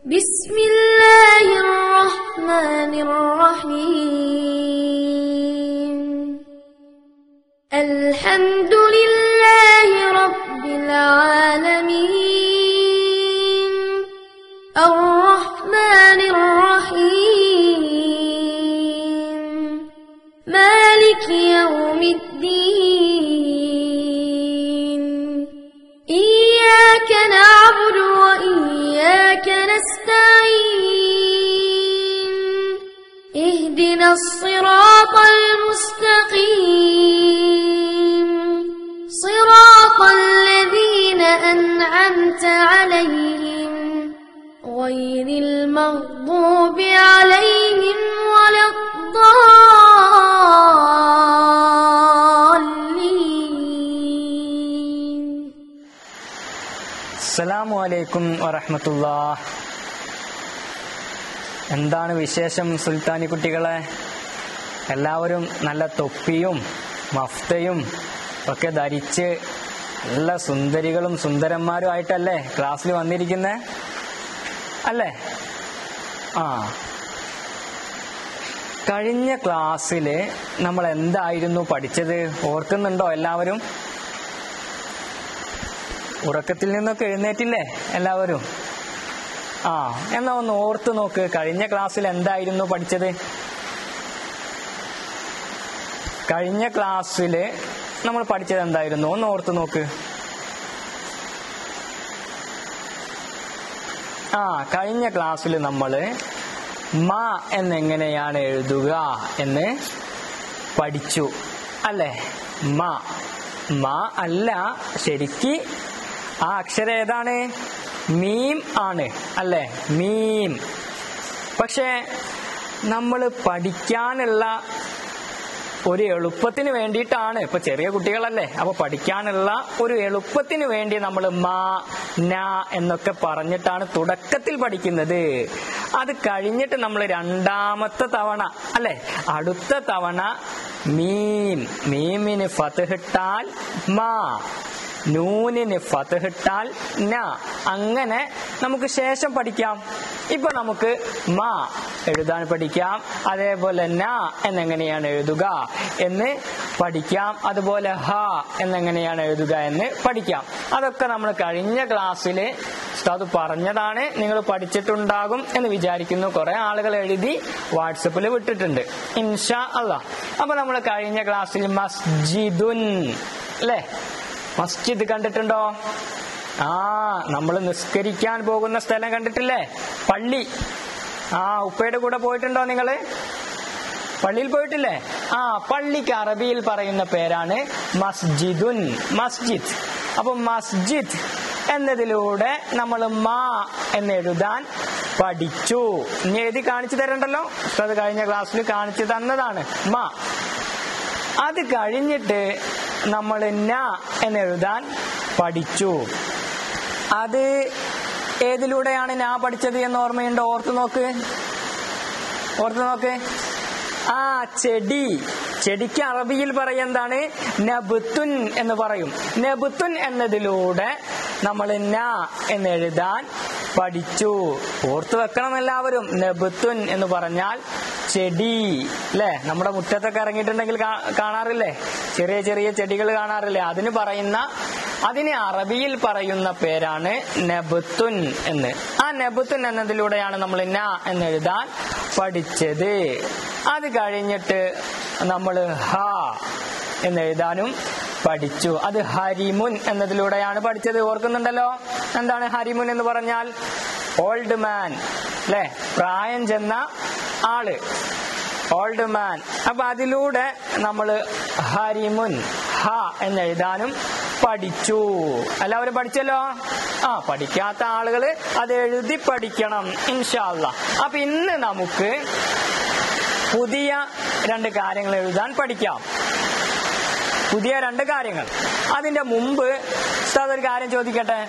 بسم الله الرحمن الرحيم الحمد لله رب العالمين الرحمن الرحيم مالك يوم الدين إياك نعبد وإياك نستعين اهدنا الصراط المستقيم صراط الذين أنعمت عليهم غير المغضوب عليهم ولا الضالين അസ്സലാമു അലൈക്കും വറഹമത്തുള്ള എന്താണ് വിശേഷം സുൽത്താനി കുട്ടികളെ എല്ലാവരും നല്ല തൊപ്പിയും മഫ്തയും ഒക്കെ ധരിച്ച് നല്ല സുന്ദരികളും സുന്ദരന്മാരും ആയിട്ടല്ലേ ക്ലാസ്സിൽ വന്നിരിക്കുന്നേ അല്ലേ ആ കഴിഞ്ഞ ക്ലാസ്സിൽ നമ്മൾ എന്തായിരുന്നു പഠിച്ചത് ഓർക്കുന്നുണ്ടോ എല്ലാവരും ഉറക്കത്തിൽ നിന്നൊക്കെ എഴുന്നേറ്റില്ലേ എല്ലാവരും ആ എന്നാ ഒന്ന് ഓർത്ത് നോക്ക് കഴിഞ്ഞ ക്ലാസ്സിൽ എന്തായിരുന്നു പഠിച്ചത് കഴിഞ്ഞ ക്ലാസ്സിൽ നമ്മൾ പഠിച്ചത് എന്തായിരുന്നു ഒന്ന് ഓർത്ത് നോക്ക് ആ കഴിഞ്ഞ ക്ലാസ്സിൽ നമ്മൾ മ എന്നെങ്ങനെയാണ് എഴുതുക എന്ന് പഠിച്ചു അല്ലേ മ മ അല്ല ശരിക്ക് ആ അക്ഷരം ഏതാണ് മീം ആണ് അല്ലേ മീം പക്ഷേ നമ്മൾ പഠിക്കാനുള്ള ഒരു എളുപ്പത്തിന് വേണ്ടിയിട്ടാണ് ഇപ്പൊ ചെറിയ കുട്ടികളല്ലേ അപ്പൊ പഠിക്കാനുള്ള ഒരു എളുപ്പത്തിന് വേണ്ടി നമ്മൾ മാ ന എന്നൊക്കെ പറഞ്ഞിട്ടാണ് തുടക്കത്തിൽ പഠിക്കുന്നത് അത് കഴിഞ്ഞിട്ട് നമ്മൾ രണ്ടാമത്തെ തവണ അല്ലെ അടുത്ത തവണ മീം മീമിന് ഫതഹിട്ടാൽ മാ നൂനിന് ഫതഹിട്ടാൽ ന അങ്ങനെ നമുക്ക് ശേഷം പഠിക്കാം ഇപ്പൊ നമുക്ക് മാ എഴുതാൻ പഠിക്കാം അതേപോലെ ന എന്നെങ്ങനെയാണ് എഴുതുക എന്ന് പഠിക്കാം അതുപോലെ ഹ എന്നെങ്ങനെയാണ് എഴുതുക എന്ന് പഠിക്കാം അതൊക്കെ നമ്മൾ കഴിഞ്ഞ ക്ലാസ്സിൽ ഉസ്താദ് പറഞ്ഞതാണ് നിങ്ങൾ പഠിച്ചിട്ടുണ്ടാകും എന്ന് വിചാരിക്കുന്നു കുറെ ആളുകൾ എഴുതി വാട്സപ്പിൽ വിട്ടിട്ടുണ്ട് ഇൻഷാ അള്ളാ അപ്പൊ നമ്മൾ കഴിഞ്ഞ ക്ലാസ്സിൽ മസ്ജിദുൻ അല്ലേ മസ്ജിദ് കണ്ടിട്ടുണ്ടോ ആ നമ്മൾ നിസ്കരിക്കാൻ പോകുന്ന സ്ഥലം കണ്ടിട്ടില്ലേ പള്ളി ആ ഉപ്പയുടെ കൂടെ പോയിട്ടുണ്ടോ നിങ്ങള് പള്ളിയിൽ പോയിട്ടില്ലേ ആ പള്ളിക്ക് അറബിയിൽ പറയുന്ന പേരാണ് മസ്ജിദുൻ മസ്ജിദ് അപ്പൊ മസ്ജിദ് എന്നതിലൂടെ നമ്മൾ മാ എന്ന് എഴുതാൻ പഠിച്ചു ഇനി എഴുതി കാണിച്ചു തരണ്ടല്ലോ അത് കഴിഞ്ഞ ക്ലാസ്സിൽ കാണിച്ചു തന്നതാണ് മാ അത് കഴിഞ്ഞിട്ട് നമ്മൾ ന എന്ന് എഴുതാൻ പഠിച്ചു അത് ഏതിലൂടെയാണ് ഞാൻ പഠിച്ചത് എന്ന് ഓർമ്മയുണ്ടോ ഓർത്തു നോക്ക് ഓർത്തു നോക്ക് ആ ചെടി ചെടിക്ക് അറബിയിൽ പറയുന്നതാണ് നബുത്തുൻ എന്ന് പറയും നബുത്തുൻ എന്നതിലൂടെ നമ്മൾ ന എന്ന് എഴുതാൻ പഠിച്ചു ഓർത്തു വെക്കണം എല്ലാവരും നബുത്തുൻ എന്ന് പറഞ്ഞാൽ ചെടി അല്ലെ നമ്മുടെ മുറ്റത്തൊക്കെ ഇറങ്ങിയിട്ടുണ്ടെങ്കിൽ കാ- കാണാറില്ലേ ചെറിയ ചെറിയ ചെടികൾ കാണാറില്ലേ അതിന് പറയുന്ന അതിന് അറബിയിൽ പറയുന്ന പേരാണ് നബുത്തുൻ എന്ന് ആ നബുത്തുൻ എന്നതിലൂടെയാണ് നമ്മൾ ന എന്ന് എഴുതാൻ പഠിച്ചത് അത് കഴിഞ്ഞിട്ട് നമ്മൾ ഹ എന്ന് എഴുതാനും പഠിച്ചു അത് ഹരിമുൻ എന്നതിലൂടെയാണ് പഠിച്ചത് ഓർക്കുന്നുണ്ടല്ലോ എന്താണ് ഹരിമുൻ എന്ന് പറഞ്ഞാൽ ഓൾഡ് മാൻ അല്ലെ പ്രായം ചെന്ന ആള് ഓൾഡ് മാൻ അപ്പൊ അതിലൂടെ നമ്മൾ ഹരിമുൻ ഹ എന്ന് എഴുതാനും പഠിച്ചു എല്ലാവരും പഠിച്ചല്ലോ ആ പഠിക്കാത്ത ആളുകള് അത് എഴുതി പഠിക്കണം ഇൻഷാല്ല അപ്പൊ ഇന്ന് നമുക്ക് പുതിയ രണ്ട് കാര്യങ്ങൾ എഴുതാൻ പഠിക്കാം പുതിയ രണ്ട് കാര്യങ്ങൾ അതിന്റെ മുമ്പ് ഉസ്താദ് ഒരു കാര്യം ചോദിക്കട്ടെ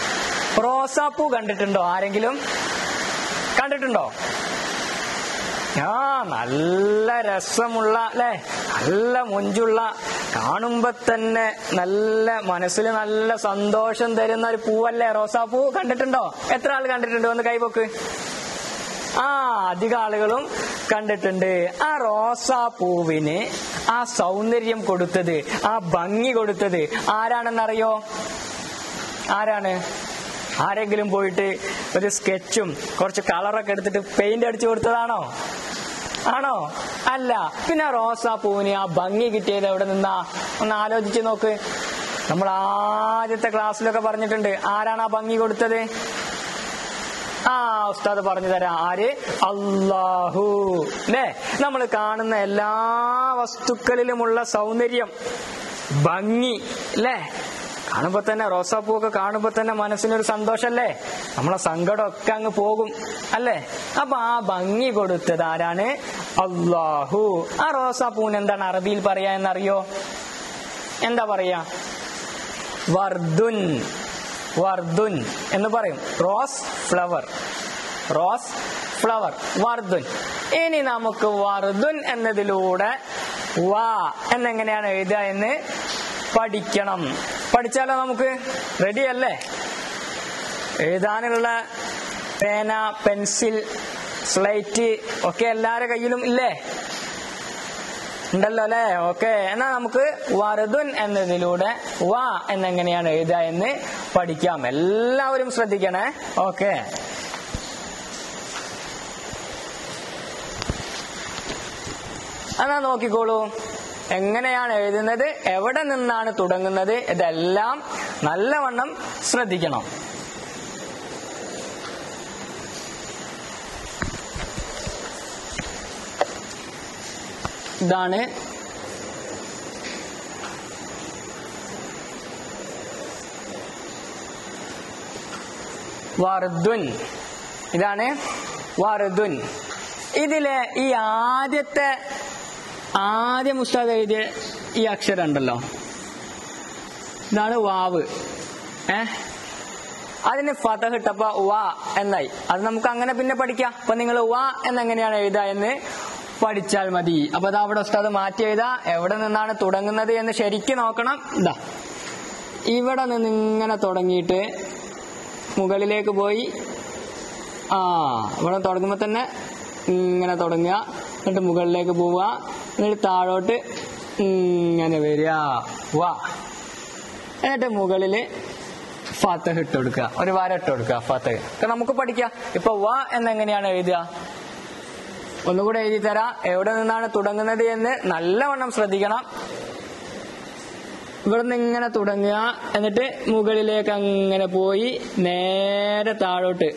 റോസാപ്പൂ കണ്ടിട്ടുണ്ടോ ആരെങ്കിലും കണ്ടിട്ടുണ്ടോ ആ നല്ല രസമുള്ള അല്ലെ നല്ല മൊഞ്ചുള്ള കാണുമ്പോ തന്നെ നല്ല മനസ്സിൽ നല്ല സന്തോഷം തരുന്ന ഒരു പൂവല്ലേ റോസാപ്പൂ കണ്ടിട്ടുണ്ടോ എത്ര ആൾ കണ്ടിട്ടുണ്ടോ ഒന്ന് കൈപൊക്ക് ആ അധിക ആളുകളും കണ്ടിട്ടുണ്ട് ആ റോസാപ്പൂവിന് ആ സൗന്ദര്യം കൊടുത്തത് ആ ഭംഗി കൊടുത്തത് ആരാണെന്നറിയോ ആരാണ് ആരെങ്കിലും പോയിട്ട് ഒരു സ്കെച്ചും കുറച്ച് കളറൊക്കെ എടുത്തിട്ട് പെയിന്റ് അടിച്ചു കൊടുത്തതാണോ ആണോ അല്ല പിന്നെ ആ റോസാപ്പൂവിന് ആ ഭംഗി കിട്ടിയത് എവിടെ നിന്നാ ഒന്ന് ആലോചിച്ച് നോക്ക് നമ്മൾ ആദ്യത്തെ ക്ലാസ്സിലൊക്കെ പറഞ്ഞിട്ടുണ്ട് ആരാണ് ആ ഭംഗി കൊടുത്തത് ആ ഉസ്താദ് പറഞ്ഞു തരാം ആര് അള്ളാഹു അല്ലേ നമ്മൾ കാണുന്ന എല്ലാ വസ്തുക്കളിലുമുള്ള സൗന്ദര്യം ഭംഗി അല്ലേ കാണുമ്പോ തന്നെ റോസാപ്പൂ ഒക്കെ കാണുമ്പോ തന്നെ മനസ്സിനൊരു സന്തോഷല്ലേ നമ്മളെ സങ്കടമൊക്കെ അങ്ങ് പോകും അല്ലേ അപ്പൊ ആ ഭംഗി കൊടുത്തത് ആരാണ് അള്ളാഹു ആ റോസാപ്പൂവിന് എന്താണ് അറബിയിൽ പറയാ എന്നറിയോ എന്താ പറയാ വർദുൻ വർദുൻ എന്ന് പറയും റോസ് ഫ്ലവർ റോസ് ഫ്ലവർ വർദുൻ ഇനി നമുക്ക് വർദുൻ എന്നതിലൂടെ വാ എന്നെങ്ങനെയാണ് എഴുതുക എന്ന് പഠിക്കണം പഠിച്ചാലോ നമുക്ക് റെഡി അല്ലേ എഴുതാനുള്ള പേന പെൻസിൽ സ്ലേറ്റ് ഒക്കെ എല്ലാവരുടെ കയ്യിലും ഇല്ലേ ഉണ്ടല്ലോ അല്ലെ ഓക്കെ എന്നാ നമുക്ക് വറുതുൻ എന്നതിലൂടെ വാ എന്നെങ്ങനെയാണ് എഴുതുക എന്ന് പഠിക്കാം എല്ലാവരും ശ്രദ്ധിക്കണേ ഓക്കെ എന്നാ നോക്കിക്കോളൂ എങ്ങനെയാണ് എഴുതുന്നത് എവിടെ നിന്നാണ് തുടങ്ങുന്നത് ഇതെല്ലാം നല്ലവണ്ണം ശ്രദ്ധിക്കണം ഇതാണ് വർദുൻ ഇതാണ് വർദുൻ ഇതിലെ ഈ ആദ്യത്തെ ആദ്യം ഉസ്താദ് എഴുതിയ ഈ അക്ഷരം ഉണ്ടല്ലോ ഇതാണ് വാവ് ഏ അതിന് ഫതഹ് ഇട്ടപ്പോ വാ എന്നായി അത് നമുക്ക് അങ്ങനെ പിന്നെ പഠിക്കാം അപ്പൊ നിങ്ങൾ വാ എന്നെങ്ങനെയാണ് എഴുതുക എന്ന് പഠിച്ചാൽ മതി അപ്പൊ അത് അവിടെ ഉസ്താദ് മാറ്റി എഴുതാ എവിടെ നിന്നാണ് തുടങ്ങുന്നത് എന്ന് ശരിക്കും നോക്കണം ഇതാ ഇവിടെ നിന്ന് ഇങ്ങനെ തുടങ്ങിയിട്ട് മുകളിലേക്ക് പോയി ആ ഇവിടെ തുടങ്ങുമ്പോ തന്നെ ഇങ്ങനെ തുടങ്ങുക എന്നിട്ട് മുകളിലേക്ക് പോവുക എന്നിട്ട് താഴോട്ട് ഇങ്ങനെ വരിക വാ എന്നിട്ട് മുകളില് ഫത്തഹ് ഇട്ട് കൊടുക്കുക ഒരു വര ഇട്ട് കൊടുക്കുക ഫത്തഹ് ഒക്കെ നമുക്ക് പഠിക്കാം ഇപ്പൊ വ എന്നെങ്ങനെയാണ് എഴുതുക ഒന്നുകൂടെ എഴുതി തരാം എവിടെ നിന്നാണ് തുടങ്ങുന്നത് എന്ന് നല്ലവണ്ണം ശ്രദ്ധിക്കണം ഇവിടുന്ന് ഇങ്ങനെ തുടങ്ങുക എന്നിട്ട് മുകളിലേക്ക് അങ്ങനെ പോയി നേരെ താഴോട്ട്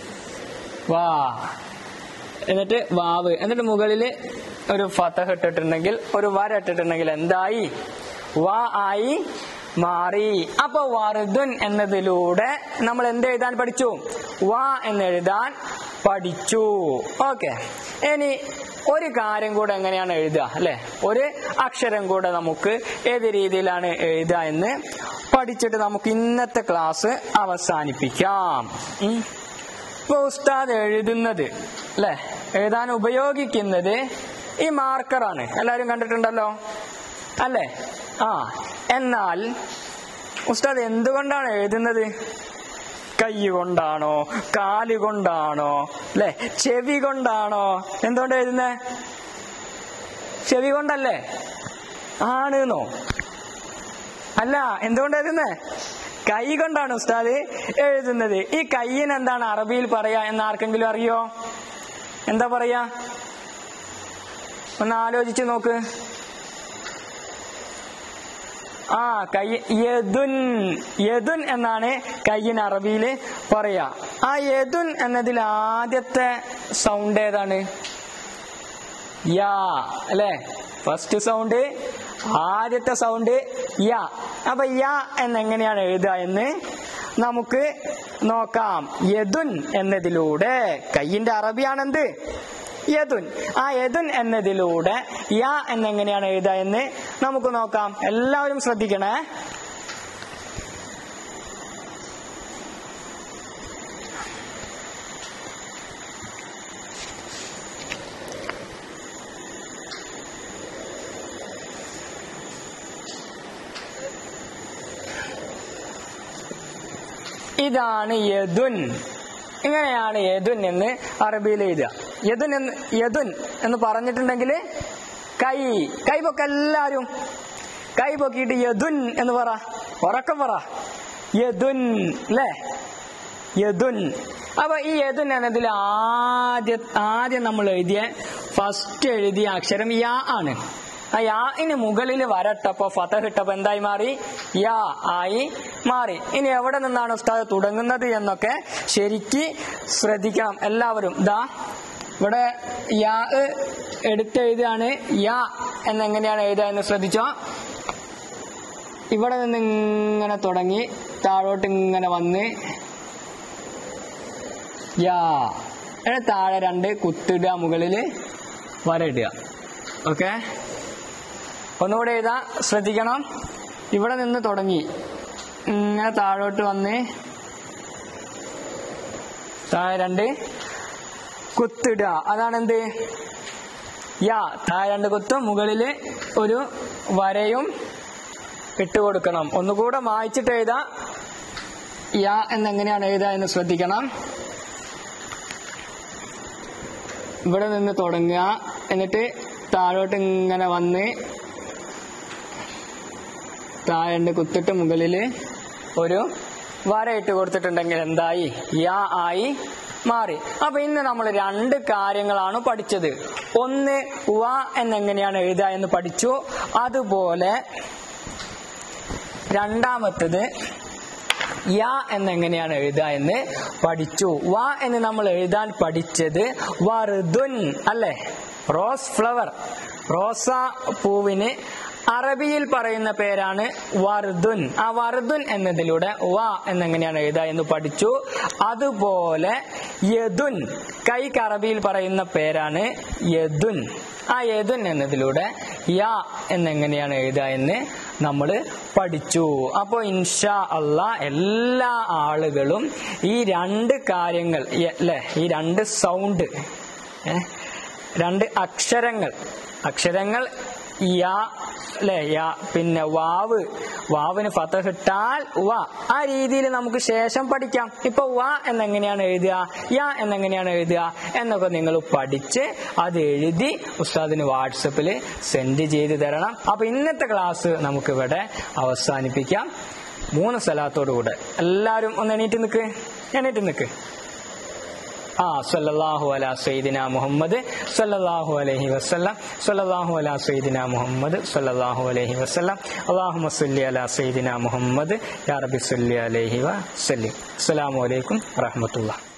വാ എന്നിട്ട് വാവ് എന്നിട്ട് മുകളില് ഒരു ഫതഹ് ഇട്ടിട്ടുണ്ടെങ്കിൽ ഒരു വര ഇട്ടിട്ടുണ്ടെങ്കിൽ എന്തായി വാ ആയി മാറി അപ്പൊ വർദുൻ എന്നതിലൂടെ നമ്മൾ എന്ത് എഴുതാൻ പഠിച്ചു വാ എന്ന് എഴുതാൻ പഠിച്ചു ഓക്കെ ഇനി ഒരു കാര്യം കൂടെ എങ്ങനെയാണ് എഴുതുക അല്ലെ ഒരു അക്ഷരം കൂടെ നമുക്ക് ഏത് രീതിയിലാണ് എഴുതുക എന്ന് പഠിച്ചിട്ട് നമുക്ക് ഇന്നത്തെ ക്ലാസ് അവസാനിപ്പിക്കാം ഉം. ഇപ്പൊ ഉസ്താദ് എഴുതുന്നത് അല്ലെ എഴുതാൻ ഉപയോഗിക്കുന്നത് ഈ മാർക്കറാണ് എല്ലാരും കണ്ടിട്ടുണ്ടല്ലോ അല്ലേ ആ എന്നാൽ ഉസ്താദ് എന്തുകൊണ്ടാണ് എഴുതുന്നത് കൈ കൊണ്ടാണോ കാല് കൊണ്ടാണോ അല്ലെ ചെവി കൊണ്ടാണോ എന്തുകൊണ്ട് എഴുതുന്നേ ചെവി കൊണ്ടല്ലേ ആണെന്നോ അല്ല എന്തുകൊണ്ട് എഴുതുന്നേ കൈ കൊണ്ടാണ് ഉസ്താദ് എഴുതുന്നത് ഈ കയ്യിന് എന്താണ് അറബിയിൽ പറയാ എന്ന് ആർക്കെങ്കിലും അറിയോ എന്താ പറയാ ഒന്ന് ആലോചിച്ച് നോക്ക് ആ കൈ യദുൻ യദുൻ എന്നാണ് കയ്യിന് അറബിയിൽ പറയാ ആ യദുൻ എന്നതിൽ ആദ്യത്തെ സൗണ്ട് ഏതാണ് യാ അല്ലെ ഫസ്റ്റ് സൗണ്ട് ആദ്യത്തെ സൗണ്ട് യാ അപ്പൊ യാ എന്നെങ്ങനെയാണ് എഴുതുക എന്ന് നമുക്ക് നോക്കാം യദുൻ എന്നതിലൂടെ കയ്യിന്റെ അറബിയാണെന്ത് യദുൻ ആ യദുൻ എന്നതിലൂടെ യാ എന്നെങ്ങനെയാണ് എഴുതുക എന്ന് നമുക്ക് നോക്കാം എല്ലാവരും ശ്രദ്ധിക്കണേ ഇതാണ് യദുൻ ഇങ്ങനെയാണ് യദുൻ എന്ന് അറബിയിൽ എഴുതുക യദുൻ എന്ന് യദുൻ എന്ന് പറഞ്ഞിട്ടുണ്ടെങ്കിൽ കൈ കൈ പൊക്ക എല്ലാരും കൈ പൊക്കിയിട്ട് യദുൻ എന്ന് പറ ഉറക്കം പറ യദുൻ അല്ലേ യദുൻ അപ്പൊ ഈ യദുൻ എന്നതിൽ ആദ്യ ആദ്യം നമ്മൾ എഴുതിയ ഫസ്റ്റ് എഴുതിയ അക്ഷരം യാ ആണ് ആ യാന് മുകളിൽ വരട്ടപ്പോ ഫതഹ് ഇട്ടപ്പോ എന്തായി മാറി യാ ആയി മാറി ഇനി എവിടെ നിന്നാണ് ഉസ്താദ് തുടങ്ങുന്നത് എന്നൊക്കെ ശരിക്ക് ശ്രദ്ധിക്കണം എല്ലാവരും ദാ ഇവിടെ യാ എടുത്തെഴുതാണ് യാ എന്നെങ്ങനെയാണ് എഴുതുക എന്ന് ശ്രദ്ധിച്ചോ ഇവിടെ നിന്ന് ഇങ്ങനെ തുടങ്ങി താഴോട്ട് ഇങ്ങനെ വന്ന് യാ എന്നിട്ട് താഴെ രണ്ട് കുത്തിടുക മുകളിൽ വരയിടുക ഓക്കെ ഒന്നുകൂടെ എഴുതാ ശ്രദ്ധിക്കണം ഇവിടെ നിന്ന് തുടങ്ങി ഇങ്ങനെ താഴോട്ട് വന്ന് താഴെ രണ്ട് കുത്തിടുക അതാണ് എന്ത് യാ താഴെ രണ്ട് കുത്തും മുകളില് ഒരു വരയും ഇട്ട് കൊടുക്കണം ഒന്നുകൂടെ വായിച്ചിട്ട് എഴുതാ യാ എന്നെങ്ങനെയാണ് എഴുതുക എന്ന് ശ്രദ്ധിക്കണം ഇവിടെ നിന്ന് തുടങ്ങുക എന്നിട്ട് താഴോട്ട് ഇങ്ങനെ വന്ന് താഴെ കുത്തിട്ട് മുകളിൽ ഒരു വര ഇട്ട് കൊടുത്തിട്ടുണ്ടെങ്കിൽ എന്തായി യാ ആയി മാറി അപ്പൊ ഇന്ന് നമ്മൾ രണ്ട് കാര്യങ്ങളാണ് പഠിച്ചത് ഒന്ന് വ എന്നെങ്ങനെയാണ് എഴുതുക എന്ന് പഠിച്ചു അതുപോലെ രണ്ടാമത്തത് യാ എന്നെങ്ങനെയാണ് എഴുതുക എന്ന് പഠിച്ചു വ എന്ന് നമ്മൾ എഴുതാൻ പഠിച്ചത് വറുദുൻ അല്ലെ റോസ് ഫ്ലവർ റോസ പൂവിന് അറബിയിൽ പറയുന്ന പേരാണ് വർദുൻ ആ വർദുൻ എന്നതിലൂടെ വ എന്നെങ്ങനെയാണ് എഴുതുക എന്ന് പഠിച്ചു അതുപോലെ യദുൻ കൈക്ക് അറബിയിൽ പറയുന്ന പേരാണ് യദുൻ ആ യദുൻ എന്നതിലൂടെ യാ എന്നെങ്ങനെയാണ് എഴുതുക എന്ന് നമ്മൾ പഠിച്ചു അപ്പോൾ ഇൻഷാ അള്ളാ എല്ലാ ആളുകളും ഈ രണ്ട് കാര്യങ്ങൾ ഈ- അല്ലേ ഈ രണ്ട് സൗണ്ട് ഏ, രണ്ട് അക്ഷരങ്ങൾ അക്ഷരങ്ങൾ യാ അല്ലെ യാ പിന്നെ വാവ് വാവിന് ഫതഹ് ഇട്ടാൽ വ ആ രീതിയിൽ നമുക്ക് ശേഷം പഠിക്കാം ഇപ്പൊ വ എന്നെങ്ങനെയാണ് എഴുതുക യാ എന്നെങ്ങനെയാണ് എഴുതുക എന്നൊക്കെ നിങ്ങൾ പഠിച്ച് അത് എഴുതി ഉസ്താദിന് വാട്സപ്പിൽ സെൻഡ് ചെയ്ത് തരണം അപ്പൊ ഇന്നത്തെ ക്ലാസ് നമുക്ക് ഇവിടെ അവസാനിപ്പിക്കാം മൂന്ന് സ്ഥലത്തോടു കൂടെ എല്ലാവരും ഒന്ന് എണീറ്റ് നിൽക്ക് എണീറ്റ് നിൽക്ക് ആ സല്ലല്ലാഹു അലാ സയ്യിദിന മുഹമ്മദ് സല്ലല്ലാഹു അലൈഹി വസല്ലം സല്ലല്ലാഹു അലാ സയ്യിദിന മുഹമ്മദ് സല്ലല്ലാഹു അലൈഹി വസല്ലം അല്ലാഹുമ്മ സല്ലി അലാ സയ്യിദിന മുഹമ്മദ് യാ റബ്ബി സല്ലി അലൈഹി വസല്ലം അസ്സലാമു അലൈക്കും വറഹ്മത്തുള്ളാഹി